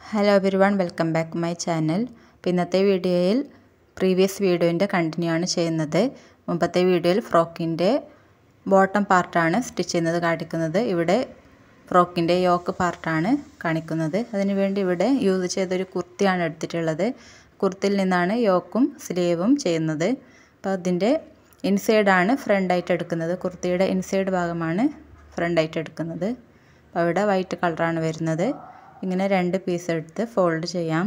hello everyone welcome back my channel അപ്പോൾ ഇന്നത്തെ വീഡിയോയിൽ പ്രീവിയസ് വീഡിയോൻ്റെ കണ്ടിന്യൂ ആണ് ചെയ്യുന്നത് മുമ്പത്തെ വീഡിയോയിൽ ഫ്രോക്കിൻ്റെ ബോട്ടം പാർട്ടാണ് സ്റ്റിച്ച് ചെയ്യുന്നത് കാണിക്കുന്നത് ഇവിടെ ഫ്രോക്കിൻ്റെ യോക്ക് പാർട്ടാണ് കാണിക്കുന്നത് അതിനുവേണ്ടി ഇവിടെ യൂസ് ചെയ്തൊരു കുർത്തിയാണ് എടുത്തിട്ടുള്ളത് കുർത്തിയിൽ നിന്നാണ് യോക്കും സ്ലീവും ചെയ്യുന്നത് അപ്പോൾ അതിൻ്റെ ഇൻസൈഡാണ് ഫ്രണ്ടായിട്ട് എടുക്കുന്നത് കുർത്തിയുടെ ഇൻസൈഡ് ഭാഗമാണ് ഫ്രണ്ടായിട്ട് എടുക്കുന്നത് അപ്പോൾ അവിടെ വൈറ്റ് കളറാണ് വരുന്നത് ഇങ്ങനെ രണ്ട് പീസ് എടുത്ത് ഫോൾഡ് ചെയ്യാം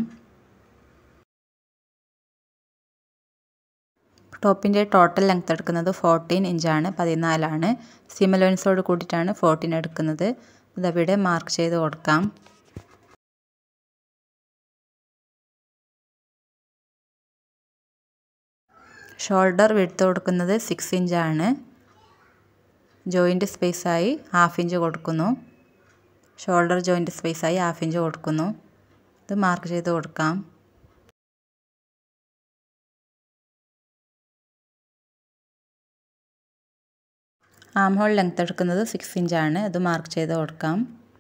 ടോപ്പിൻ്റെ ടോട്ടൽ ലെങ്ത് എടുക്കുന്നത് ഫോർട്ടീൻ ഇഞ്ചാണ് പതിനാലാണ് സിമലോൻസോട് കൂടിയിട്ടാണ് ഫോർട്ടീൻ എടുക്കുന്നത് ഇതവിടെ മാർക്ക് ചെയ്ത് കൊടുക്കാം ഷോൾഡർ വിടുത്ത് കൊടുക്കുന്നത് സിക്സ് ഇഞ്ചാണ് ജോയിൻ്റ് സ്പേസായി ഹാഫ് ഇഞ്ച് കൊടുക്കുന്നു ഷോൾഡർ ജോയിൻ്റ് സ്പേസായി ഹാഫ് ഇഞ്ച് കൊടുക്കുന്നു ഇത് മാർക്ക് ചെയ്ത് കൊടുക്കാം ആം ഹോൾ ലെങ്ത് എടുക്കുന്നത് സിക്സ് ഇഞ്ചാണ് അത് മാർക്ക് ചെയ്ത് കൊടുക്കാം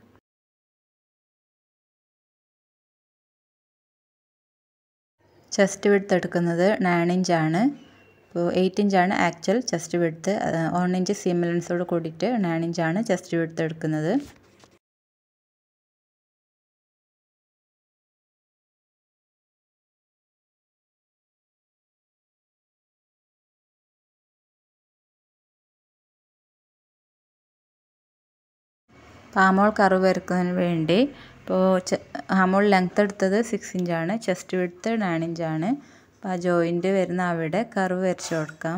ചെസ്റ്റ് വിഡ്ത്ത് എടുക്കുന്നത് നയൻ ഇഞ്ചാണ് അപ്പോൾ എയ്റ്റ് ഇഞ്ചാണ് actual chest width one inch സീമലൻസോട് കൂടിയിട്ട് നയൻ ഇഞ്ചാണ് ചെസ്റ്റ് വിഡ്ത്ത് എടുക്കുന്നത് പാമോൾ കർവ് വരക്കുന്നതിന് വേണ്ടി ഇപ്പോൾ ഹാമോൾ ലെങ്ത് എടുത്തത് സിക്സ് ഇഞ്ചാണ് ചെസ്റ്റ് വിഡ്ത്ത് നയൻ ഇഞ്ചാണ് അപ്പോൾ ആ ജോയിൻ്റ് വരുന്ന അവിടെ കർവ് വരച്ച് കൊടുക്കാം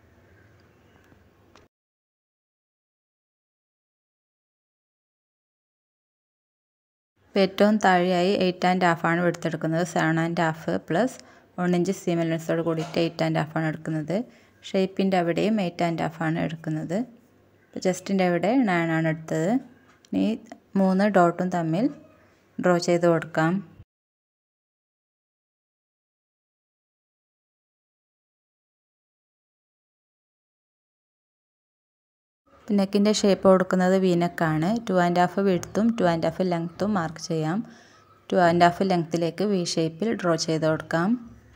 ഇപ്പോൾ ഏറ്റവും താഴെയായി എയ്റ്റ് ആൻഡ് ഹാഫാണ് എടുത്തെടുക്കുന്നത് seven and half plus one inch സീമലൻസോട് കൂടിയിട്ട് എയ്റ്റ് ആൻഡ് ഹാഫാണ് എടുക്കുന്നത് ഷേപ്പിൻ്റെ അവിടെയും എയ്റ്റ് ആൻഡ് ഹാഫാണ് എടുക്കുന്നത് ഇപ്പോൾ ചെസ്റ്റിൻ്റെ അവിടെ നയൻ ആണ് എടുത്തത് ഇനി മൂന്ന് ഡോട്ടും തമ്മിൽ ഡ്രോ ചെയ്ത് കൊടുക്കാം നെക്കിൻ്റെ ഷേപ്പ് കൊടുക്കുന്നത് വീനക്കാണ് ടു ആൻഡ് ഹാഫ് വിടുത്തും ടു ആൻഡ് ഹാഫ് ലെങ്ത്തും മാർക്ക് ചെയ്യാം ടു ആൻഡ് ഹാഫ് ലെങ്ത്തിലേക്ക് വി ഷേപ്പിൽ ഡ്രോ ചെയ്ത് കൊടുക്കാം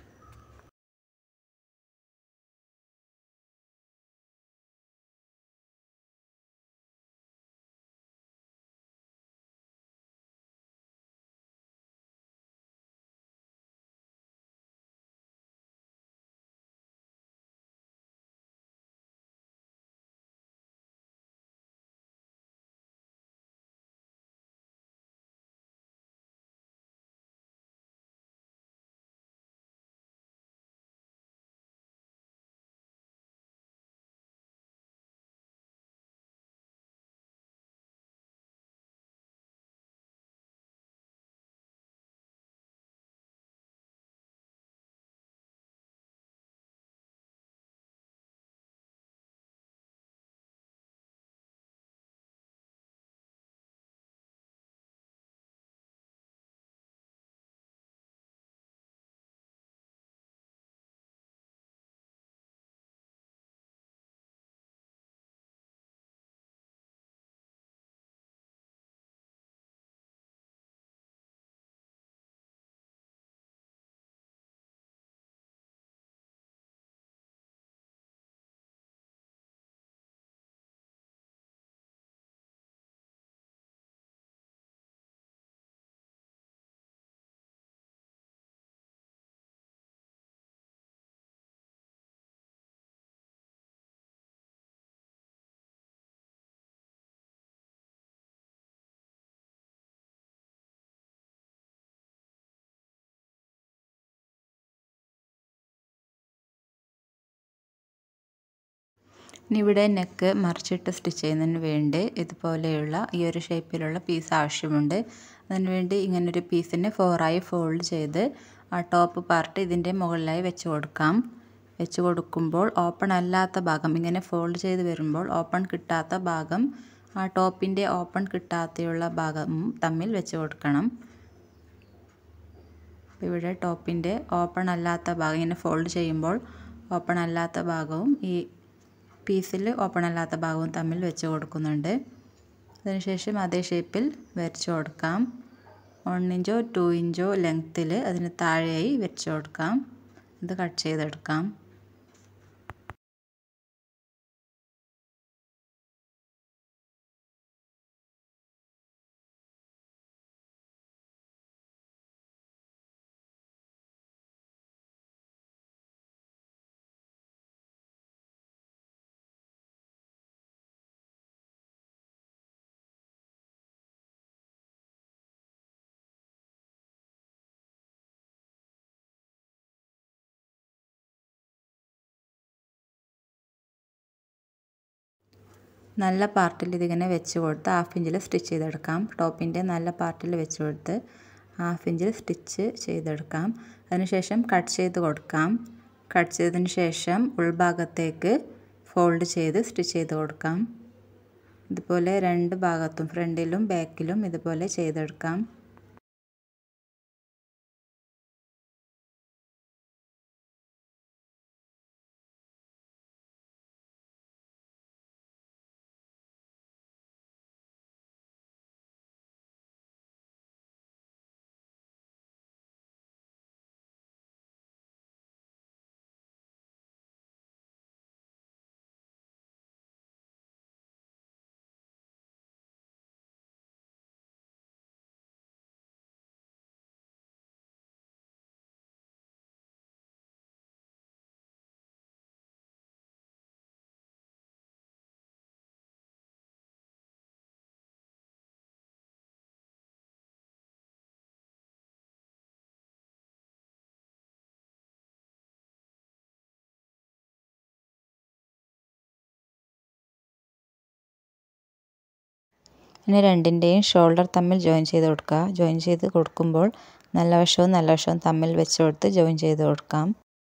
ഇനി ഇവിടെ നെക്ക് മറിച്ചിട്ട് സ്റ്റിച്ച് ചെയ്യുന്നതിന് വേണ്ടി ഇതുപോലെയുള്ള ഈ ഒരു ഷേപ്പിലുള്ള പീസ് ആവശ്യമുണ്ട് അതിന് വേണ്ടി ഇങ്ങനൊരു പീസിനെ ഫോറായി ഫോൾഡ് ചെയ്ത് ആ ടോപ്പ് പാർട്ട് ഇതിൻ്റെ മുകളിലായി വെച്ച് കൊടുക്കാം വെച്ച് കൊടുക്കുമ്പോൾ ഓപ്പൺ അല്ലാത്ത ഭാഗം ഇങ്ങനെ ഫോൾഡ് ചെയ്ത് വരുമ്പോൾ ഓപ്പൺ കിട്ടാത്ത ഭാഗം ആ ടോപ്പിൻ്റെ ഓപ്പൺ കിട്ടാതെയുള്ള ഭാഗം തമ്മിൽ വെച്ച് കൊടുക്കണം ഇവിടെ ടോപ്പിൻ്റെ ഓപ്പൺ അല്ലാത്ത ഭാഗം ഇങ്ങനെ ഫോൾഡ് ചെയ്യുമ്പോൾ ഓപ്പൺ അല്ലാത്ത ഭാഗവും ഈ പീസിൽ ഓപ്പൺ അല്ലാത്ത ഭാഗവും തമ്മിൽ വെച്ച് കൊടുക്കുന്നുണ്ട് അതിനുശേഷം അതേ ഷേപ്പിൽ വരച്ച് കൊടുക്കാം വൺ ഇഞ്ചോ ടു ഇഞ്ചോ ലെങ്ത്തിൽ അതിന് താഴെയായി വെച്ച് കൊടുക്കാം ഇത് കട്ട് ചെയ്തെടുക്കാം നല്ല പാർട്ടിൽ ഇതിങ്ങനെ വെച്ച് കൊടുത്ത് ഹാഫ് ഇഞ്ചിൽ സ്റ്റിച്ച് ചെയ്തെടുക്കാം ടോപ്പിൻ്റെ നല്ല പാർട്ടിൽ വെച്ച് കൊടുത്ത് ഹാഫ് ഇഞ്ചിൽ സ്റ്റിച്ച് ചെയ്തെടുക്കാം അതിനുശേഷം കട്ട് ചെയ്ത് കൊടുക്കാം കട്ട് ചെയ്തതിന് ശേഷം ഉൾഭാഗത്തേക്ക് ഫോൾഡ് ചെയ്ത് സ്റ്റിച്ച് ചെയ്ത് കൊടുക്കാം ഇതുപോലെ രണ്ട് ഭാഗത്തും ഫ്രണ്ടിലും ബാക്കിലും ഇതുപോലെ ചെയ്തെടുക്കാം ഇനി രണ്ടിൻ്റെയും ഷോൾഡർ തമ്മിൽ ജോയിൻ ചെയ്ത് കൊടുക്കുക ജോയിൻ ചെയ്ത് കൊടുക്കുമ്പോൾ നല്ല വശവും നല്ല വശവും തമ്മിൽ വെച്ച് കൊടുത്ത് ജോയിൻ ചെയ്ത് കൊടുക്കാം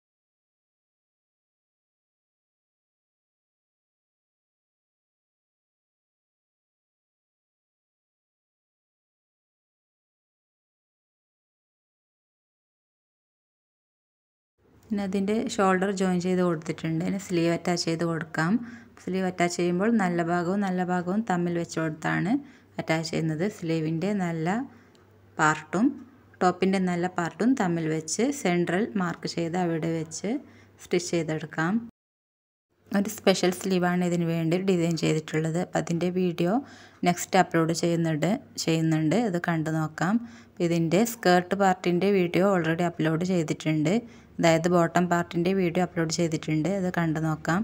പിന്നെ അതിൻ്റെ ഷോൾഡർ ജോയിൻ ചെയ്ത് കൊടുത്തിട്ടുണ്ട് ഇനി സ്ലീവ് അറ്റാച്ച് ചെയ്ത് കൊടുക്കാം സ്ലീവ് അറ്റാച്ച് ചെയ്യുമ്പോൾ നല്ല ഭാഗവും നല്ല ഭാഗവും തമ്മിൽ വെച്ച് കൊടുത്താണ് അറ്റാച്ച് ചെയ്യുന്നത് സ്ലീവിൻ്റെ നല്ല പാർട്ടും ടോപ്പിൻ്റെ നല്ല പാർട്ടും തമ്മിൽ വെച്ച് സെൻട്രൽ മാർക്ക് ചെയ്ത് അവിടെ വെച്ച് സ്റ്റിച്ച് ചെയ്തെടുക്കാം ഒരു സ്പെഷ്യൽ സ്ലീവാണ് ഇതിന് വേണ്ടി ഡിസൈൻ ചെയ്തിട്ടുള്ളത് അപ്പം അതിൻ്റെ വീഡിയോ നെക്സ്റ്റ് അപ്ലോഡ് ചെയ്യുന്നുണ്ട് ചെയ്യുന്നുണ്ട് അത് കണ്ടു നോക്കാം ഇതിൻ്റെ സ്കേർട്ട് പാർട്ടിൻ്റെ വീഡിയോ ഓൾറെഡി അപ്ലോഡ് ചെയ്തിട്ടുണ്ട് അതായത് ബോട്ടം പാർട്ടിൻ്റെ വീഡിയോ അപ്ലോഡ് ചെയ്തിട്ടുണ്ട് അത് കണ്ടു നോക്കാം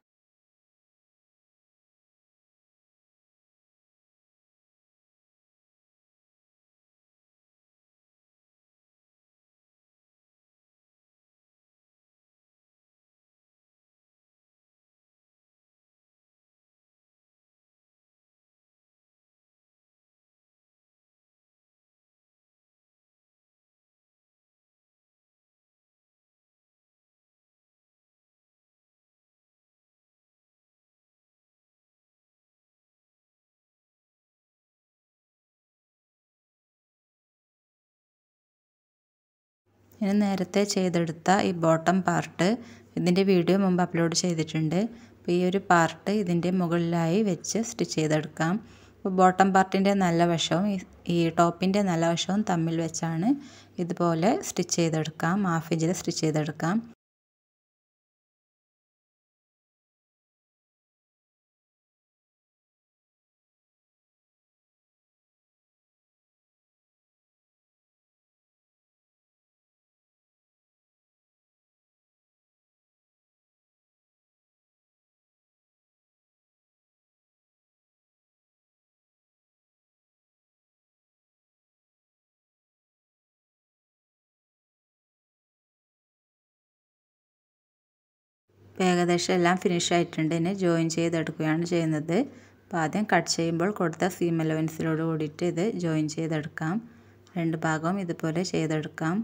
ഇനി നേരത്തെ ചെയ്തെടുത്ത ഈ ബോട്ടം പാർട്ട് ഇതിൻ്റെ വീഡിയോ മുമ്പ് അപ്ലോഡ് ചെയ്തിട്ടുണ്ട് അപ്പോൾ ഈ ഒരു പാർട്ട് ഇതിൻ്റെ മുകളിലായി വെച്ച് സ്റ്റിച്ച് ചെയ്തെടുക്കാം അപ്പോൾ ബോട്ടം പാർട്ടിൻ്റെ നല്ല വശവും ഈ ടോപ്പിൻ്റെ നല്ല വശവും തമ്മിൽ വെച്ചാണ് ഇതുപോലെ സ്റ്റിച്ച് ചെയ്തെടുക്കാം ഹാഫ് ഇഞ്ചിൽ സ്റ്റിച്ച് ചെയ്തെടുക്കാം ഏകദേശം എല്ലാം ഫിനിഷ് ആയിട്ടുണ്ട് ഇനി ജോയിൻ ചെയ്തെടുക്കുകയാണ് ചെയ്യുന്നത് അപ്പോൾ ആദ്യം കട്ട് ചെയ്യുമ്പോൾ കൊടുത്ത സീം അലവൻസിലോട് കൂടിയിട്ട് ഇത് ജോയിൻ ചെയ്തെടുക്കാം രണ്ട് ഭാഗവും ഇതുപോലെ ചെയ്തെടുക്കാം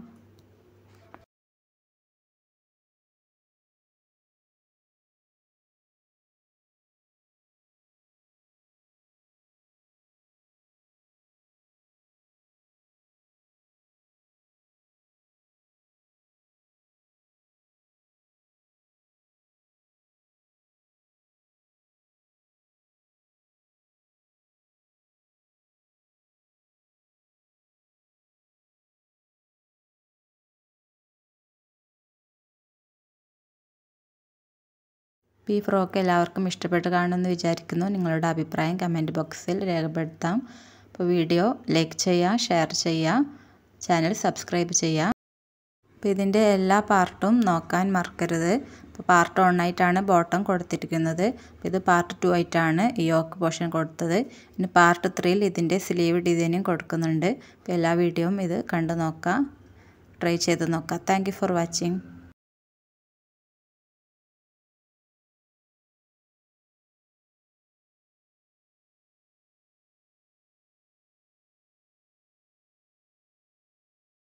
അപ്പോൾ ഈ ഫ്രോക്ക് എല്ലാവർക്കും ഇഷ്ടപ്പെട്ട് കാണുമെന്ന് വിചാരിക്കുന്നു നിങ്ങളുടെ അഭിപ്രായം കമൻറ്റ് ബോക്സിൽ രേഖപ്പെടുത്താം അപ്പോൾ വീഡിയോ ലൈക്ക് ചെയ്യുക ഷെയർ ചെയ്യുക ചാനൽ സബ്സ്ക്രൈബ് ചെയ്യുക അപ്പോൾ ഇതിൻ്റെ എല്ലാ പാർട്ടും നോക്കാൻ മറക്കരുത് ഇപ്പോൾ പാർട്ട് വൺ ആയിട്ടാണ് ബോട്ടം കൊടുത്തിരിക്കുന്നത് ഇത് പാർട്ട് ടു ആയിട്ടാണ് ഈ യോക്ക് പോർഷൻ കൊടുത്തത് ഇനി പാർട്ട് ത്രീയിൽ ഇതിൻ്റെ സ്ലീവ് ഡിസൈനും കൊടുക്കുന്നുണ്ട് അപ്പോൾ എല്ലാ വീഡിയോയും ഇത് കണ്ടു നോക്കാം ട്രൈ ചെയ്ത് നോക്കാം താങ്ക് ഫോർ വാച്ചിങ്